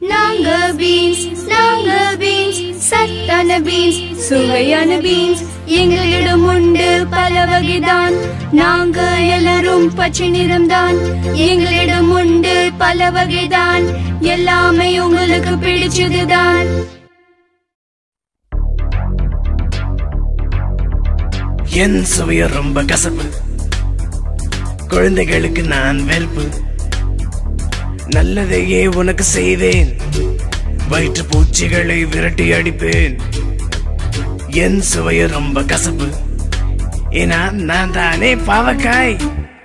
நாங்க பீன்ஸ் நாங்க பீன்ஸ் சத்தான பீன்ஸ் சுவையான பீன்ஸ் எங்களிடம் உண்டு பல வகைதான் நாங்க எல்லாரும் பச்சை நிறம்தான் எங்களிடம் உண்டு பல வகைதான் எல்லாமே உங்களுக்கு பிடிச்சதுதான் என் சுவைய ரொம்ப கசப்பு குழந்தைகளுக்கு நான் வெல்பு நல்லதையே உனக்கு செய்வேன் வயிற்று பூச்சிகளை விரட்டி அடிப்பேன் என் சுவைய ரொம்ப கசப்பு ஏன்னா நான் தானே பாவக்காய்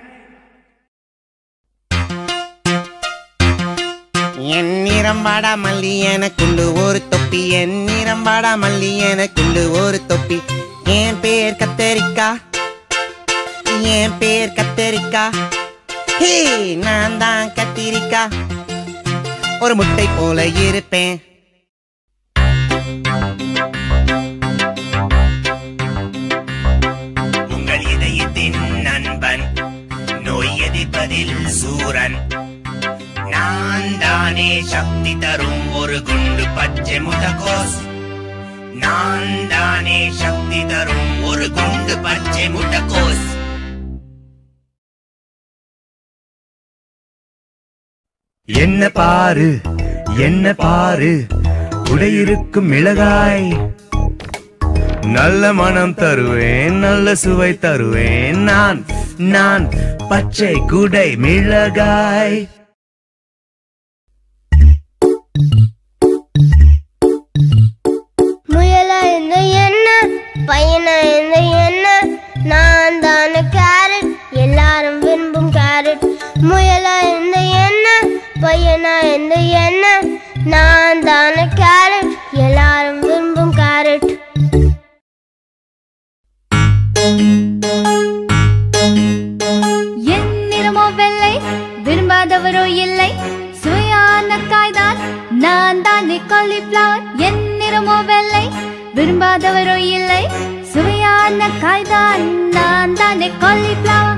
என் நிறம் வாடா மல்லி எனக்குண்டு ஒரு தொப்பி என் நிறம் வாடா மல்லி எனக்குண்டு ஒரு தொப்பி என் பேர் கத்தரிக்கா என் பேர் கத்தரிக்கா ஹே நான் தான் கத்திரிக்கா ஒரு முட்டை போல இருப்பேன் உங்கள் இதயத்தின் நண்பன் நோய் எதிர்ப்பதில் சூரன் நான் தானே சக்தி தரும் ஒரு குண்டு பச்சை முட்டகோஸ் நான் தானே சக்தி தரும் ஒரு குண்டு பச்சை முட்டகோஸ் என்ன பாரு என்ன பாரு உடையிருக்கும் மிளகாய் நல்ல மனம் தருவேன் நல்ல சுவை தருவேன் நான் நான் பச்சை குடை மிளகாய் முயலா இந்த என்ன பையனா இந்த என்ன நான் தானே கேரட் எல்லாரும் விரும்பும் கேரட் முயலா இந்த என்ன பையனா இந்த என்ன நான் தானே கேரட் எல்லாரும் விரும்பும் கேரட் என் நிறமோ வெள்ளை விரும்பாதவரோ இல்லை சுவையான காய்தான் நான் தானே காலிஃப்ளவர் என் நிறமோ வெள்ளை விரும்பாதவரோ இல்லை சுவையான காய்தான் நான் தானே காலிஃப்ளவர்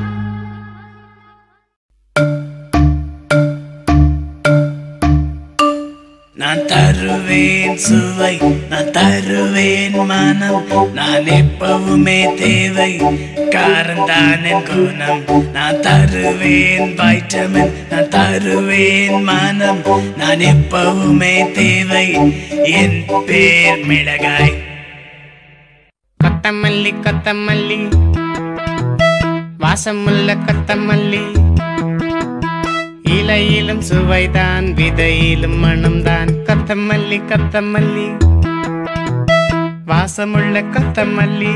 நான் தருவேன் சுவை நான் தருவேன் மனம் நான் எப்பவுமே தேவை காரந்தான் என் குணம் நான் தருவேன் வைட்டமின் நான் தருவேன் மனம் நான் எப்பவுமே தேவை என் பேர் மிளகாய் கொத்தமல்லி கொத்தமல்லி வாசமுள்ள கொத்தமல்லி இலையிலும் சுவைதான் விதையிலும் மணம்தான் கொத்தமல்லி கொத்தமல்லி வாசமுள்ள கொத்தமல்லி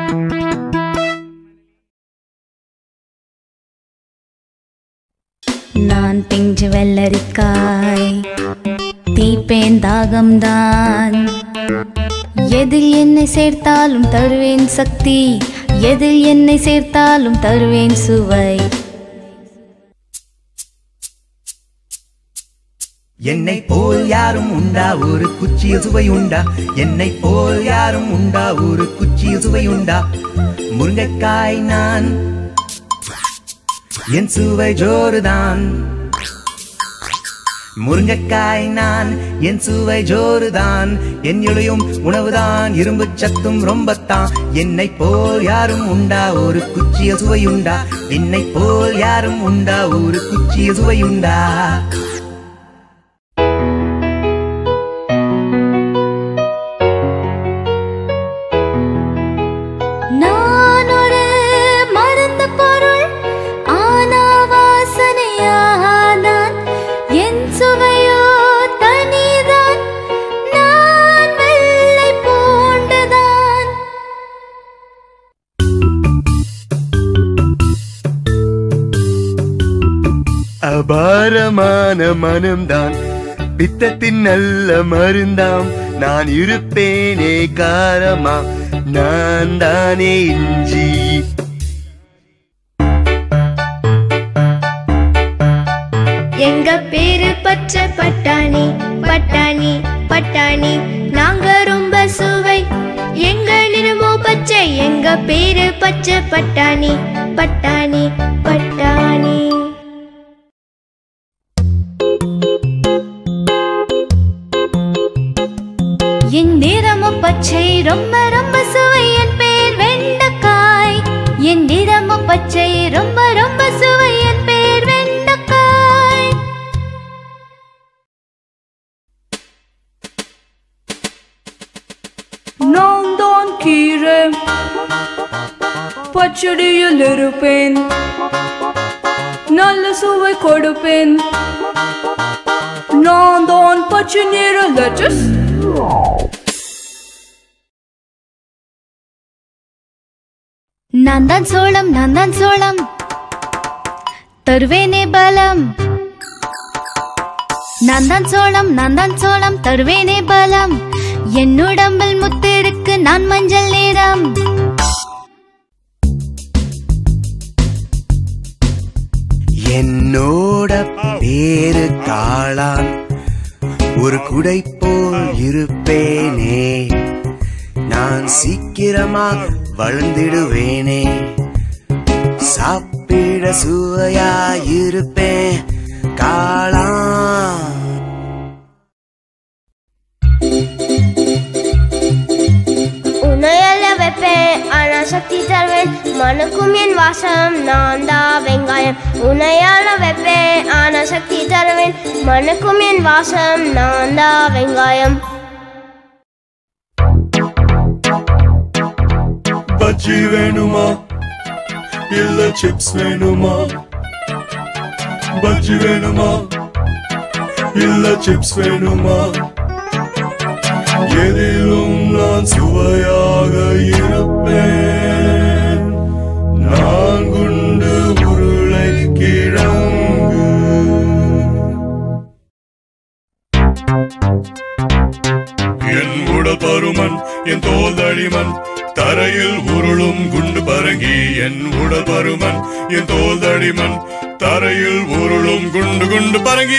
நான் பிஞ்சு வெள்ளரிக்காய் தீப்பேன் தாகம்தான் எதில் என்னை சேர்த்தாலும் தருவேன் சக்தி எதில் என்னை சேர்த்தாலும் தருவேன் சுவை என்னை போல் யாரும் உண்டா ஒரு குச்சியில் சுவை உண்டா என்னை போல் யாரும் உண்டா ஒரு குச்சியில் சுவை உண்டா முருங்கைக்காய் நான் என் சுவை ஜோறுதான் முருங்கைக்காய் நான் என் சுவை ஜோறுதான் என் இளையும் உணவுதான் இரும்பு சத்தும் ரொம்பத்தான் என்னை போல் யாரும் உண்டா ஒரு குச்சியில் சுவையுண்டா என்னை போல் யாரும் உண்டா ஒரு குச்சியில் சுவையுண்டா நான் ஒரு மறந்த பொருள் ஆனா வாசனையாதான் என் சுவையோ தனிதான் நான் வெள்ளை பூண்டுதான் அபாரமான மனம்தான் பித்தத்தின் நல்ல மருந்தாம் நான் இருப்பேனே காரமா நான் தானே இஞ்சி எங்க பேரு பச்சை பட்டாணி பட்டாணி பட்டாணி நாங்க ரொம்ப சுவை எங்க நிறமோ பச்சை எங்க பேரு பச்சை பட்டாணி பட்டாணி பட்டாணி பச்சடியில் இருப்பேன் நல்ல சுவை கொடுப்பேன் நான் தான் பச்சை நிற லெட்டஸ் நான் தான் சோளம் நான் தான் சோளம் தருவேனே பலம் நான் தான் சோளம் நான் தான் சோளம் தருவேனே பலம் என் உடம்பில் முத்திருக்கு நான் மஞ்சள் நிறம் என்னோட பேரு காளான் ஒரு குடை போல் இருப்பேனே நான் சீக்கிரமா வளர்ந்திடுவேனே சாப்பிட சுவையா இருப்பேன் காளான் உன்னையல்ல வைப்பேன் ஆனா சக்தி தருவேன் மனுக்கும் என் வாசம் நான் தான் வெங்காயம் உன்னையால வைப்பேன் ஆனா சக்தி தருவேன் மனுக்கும் என் வாசம் நான் தான் வெங்காயம் பஜ்ஜி வேணுமா இல்ல சிப்ஸ் வேணுமா பஜ்ஜி வேணுமா இல்ல சிப்ஸ் வேணுமா எதிலும் நான் சுவையாக இருப்பேன் நான் குண்டு உருளை கிழங்கு என் உடல் பருமன் என் தோல் தடிமன் தரையில் உருளும் குண்டு பரங்கி என் உடல் பருமன் என் தோல் தடிமன் தரையில் உருளும் குண்டு குண்டு பரங்கி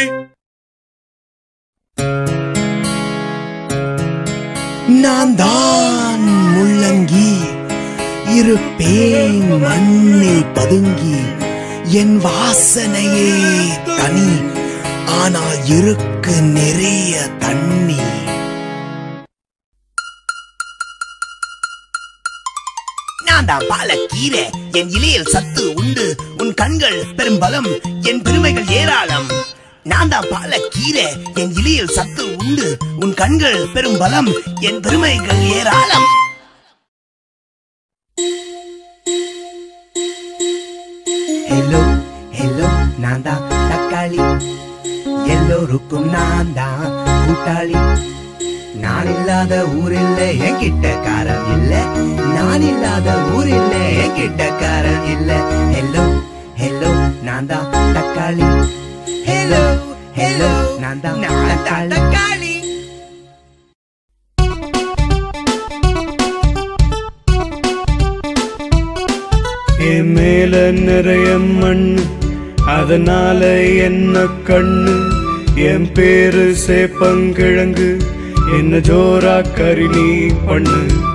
நான் தான் முள்ளங்கி இருப்பேன் மண்ணில் பதுங்கி என் வாசனையே தனி ஆனால் இருக்கு நிறைய தண்ணி நான் தான் பாலக்கீரை என் இலையில் சத்து உண்டு உன் கண்கள் பெரும் பலம் என் பெருமைகள் ஏராளம் நான் தான் பாலக்கீரை என் இலையில் சத்து உண்டு உன் கண்கள் பெரும் பலம் என் பெருமைகள் ஏராளம் ஹலோ ஹலோ நான் தான் தக்காளி எல்லோருக்கும் நான் தான் கூட்டாளி நான் இல்லாத ஊரில்ல என் கிட்ட காரம் இல்ல நான் இல்லாத ஊரில்ல என் கிட்ட காரம் இல்ல ஹலோ ஹலோ நான் தான் தக்காளி ஹலோ ஹலோ நான் தான் தக்காளி என் மேல நிறைய மண் அதனால என்ன கண்ணு என் பேரு சேப்பங்கிழங்கு என்ன ஜோரா கறி நீ பண்ணு